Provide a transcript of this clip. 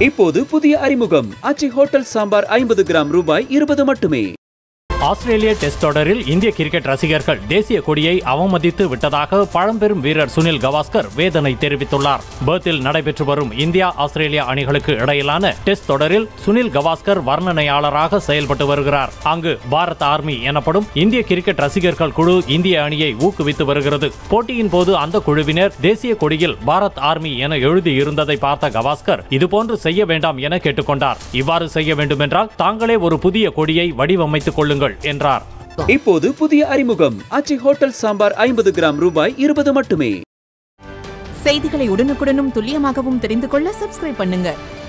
இப்போது புதிய அறிமுகம் அச்சி ஹோட்டல் சாம்பார் ஐம்பது கிராம் ரூபாய் இருபது மட்டுமே ஆஸ்திரேலிய டெஸ்ட் தொடரில் இந்திய கிரிக்கெட் ரசிகர்கள் தேசிய கொடியை அவமதித்து விட்டதாக பழம்பெரும் வீரர் சுனில் கவாஸ்கர் வேதனை தெரிவித்துள்ளார் பெர்த்தில் நடைபெற்று வரும் இந்தியா ஆஸ்திரேலியா அணிகளுக்கு இடையிலான டெஸ்ட் தொடரில் சுனில் கவாஸ்கர் வர்ணனையாளராக செயல்பட்டு வருகிறார் அங்கு பாரத் ஆர்மி எனப்படும் இந்திய கிரிக்கெட் ரசிகர்கள் குழு இந்திய அணியை ஊக்குவித்து வருகிறது போட்டியின் போது அந்த குழுவினர் தேசிய கொடியில் பாரத் ஆர்மி என எழுதியிருந்ததை பார்த்த கவாஸ்கர் இதுபோன்று செய்ய வேண்டாம் என கேட்டுக்கொண்டார் இவ்வாறு செய்ய வேண்டுமென்றால் தாங்களே ஒரு புதிய கொடியை வடிவமைத்துக் கொள்ளுங்கள் என்றார் இப்போது புதிய அறிமுகம் அச்சி ஹோட்டல் சாம்பார் ஐம்பது கிராம் ரூபாய் இருபது மட்டுமே செய்திகளை உடனுக்குடனும் துல்லியமாகவும் தெரிந்து கொள்ள சப்ஸ்கிரைப் பண்ணுங்க